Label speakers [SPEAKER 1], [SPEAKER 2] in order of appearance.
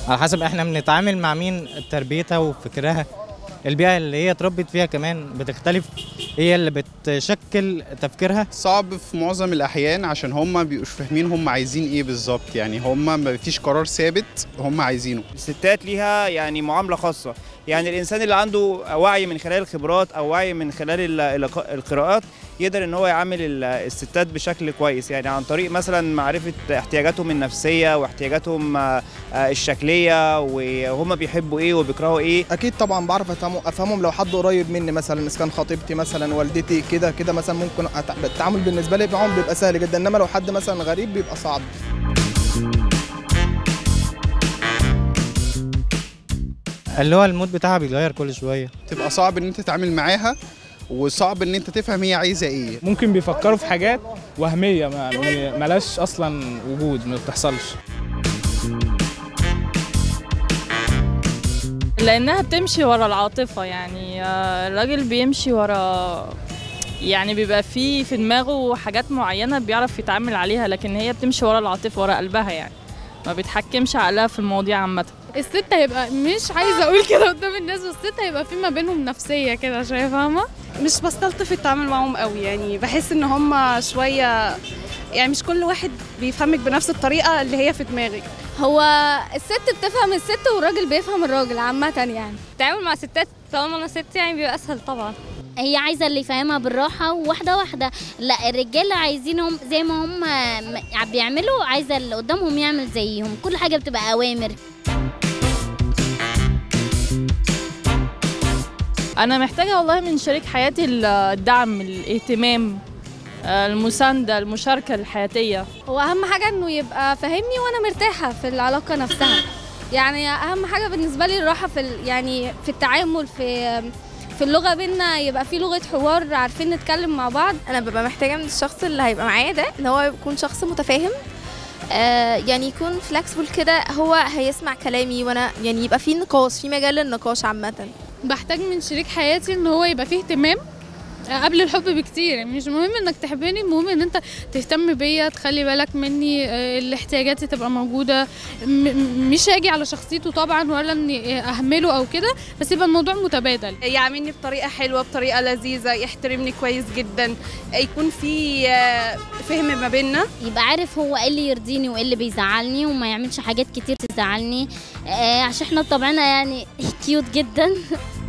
[SPEAKER 1] على حسب احنا بنتعامل مع مين تربيتها وفكرها البيئة اللي هي اتربت فيها كمان بتختلف هي اللي بتشكل تفكيرها
[SPEAKER 2] صعب في معظم الاحيان عشان هم ما بيبقوش فاهمين هم عايزين ايه بالظبط يعني هم ما فيش قرار ثابت هم عايزينه
[SPEAKER 3] الستات ليها يعني معامله خاصه يعني الانسان اللي عنده وعي من خلال الخبرات او وعي من خلال ال- ال- القراءات يقدر ان هو يعامل ال- الستات بشكل كويس يعني عن طريق مثلا معرفه احتياجاتهم النفسيه واحتياجاتهم آه، آه، الشكليه وهم بيحبوا ايه وبيكرهوا ايه
[SPEAKER 4] اكيد طبعا بعرف أفهمه- افهمهم لو حد قريب مني مثلا اذا كان خطيبتي مثلا والدتي كده كده مثلا ممكن أت- التعامل بالنسبه لي معاهم بيبقى سهل جدا انما لو حد مثلا غريب بيبقى صعب
[SPEAKER 1] اللي هو المود بتاعها بيتغير كل شوية
[SPEAKER 2] تبقى صعب ان انت تتعامل معاها وصعب ان انت تفهم هي عايزه ايه
[SPEAKER 5] ممكن بيفكروا في حاجات وهميه ما ملاش اصلا وجود ما بتحصلش
[SPEAKER 6] لانها بتمشي ورا العاطفه يعني آه، الراجل بيمشي ورا يعني بيبقى فيه في دماغه حاجات معينه بيعرف يتعامل عليها لكن هي بتمشي ورا العاطفه ورا قلبها يعني ما بيتحكمش عقلها في المواضيع عامه
[SPEAKER 7] الست هيبقى مش عايزه اقول كده قدام الناس بس الست هيبقى في ما بينهم نفسيه كده شويه فاهمه
[SPEAKER 8] مش بستلطف التعامل معاهم قوي يعني بحس ان هم شويه يعني مش كل واحد بيفهمك بنفس الطريقه اللي هي في دماغك
[SPEAKER 9] هو الست بتفهم الست والراجل بيفهم الراجل عامة يعني التعامل مع ستات طالما انا ست يعني بيبقى اسهل طبعا
[SPEAKER 10] هي عايزه اللي يفهمها بالراحه وواحده واحده لا الرجاله عايزينهم زي ما هم م- بيعملوا عايزه اللي قدامهم يعمل زيهم كل حاجه بتبقى اوامر
[SPEAKER 6] انا محتاجه والله من شريك حياتي الدعم الاهتمام آه، المسانده المشاركه الحياتيه
[SPEAKER 9] هو اهم حاجة انه يبقى فاهمني وانا مرتاحة في العلاقة نفسها يعني اهم حاجة بالنسبة لي الراحة في ال- يعني في التعامل في في اللغة بينا يبقى في لغة حوار عارفين نتكلم مع بعض
[SPEAKER 11] انا ببقى محتاجه من الشخص اللي هيبقى معايا ده ان هو يكون شخص متفاهم آه يعني يكون فلكسبل كده هو هيسمع كلامي وانا يعني يبقى في نقاش في مجال للنقاش عامه
[SPEAKER 7] بحتاج من شريك حياتي ان هو يبقى فيه اهتمام قبل الحب بكتير يعني مش مهم انك تحبني المهم ان انت تهتم بيا تخلي بالك مني آه، الاحتياجات تبقى موجوده م- م- مش هاجي على شخصيته طبعا ولا اني اهمله او كده بس يبقى الموضوع متبادل
[SPEAKER 8] يعاملني بطريقه حلوه بطريقه لذيذه يحترمني كويس جدا يكون في آه، فهم ما بيننا
[SPEAKER 10] يبقى عارف هو ايه اللي يرضيني وايه اللي بيزعلني وما يعملش حاجات كتير تزعلني آه عشان احنا بطبعنا يعني كيوت جدا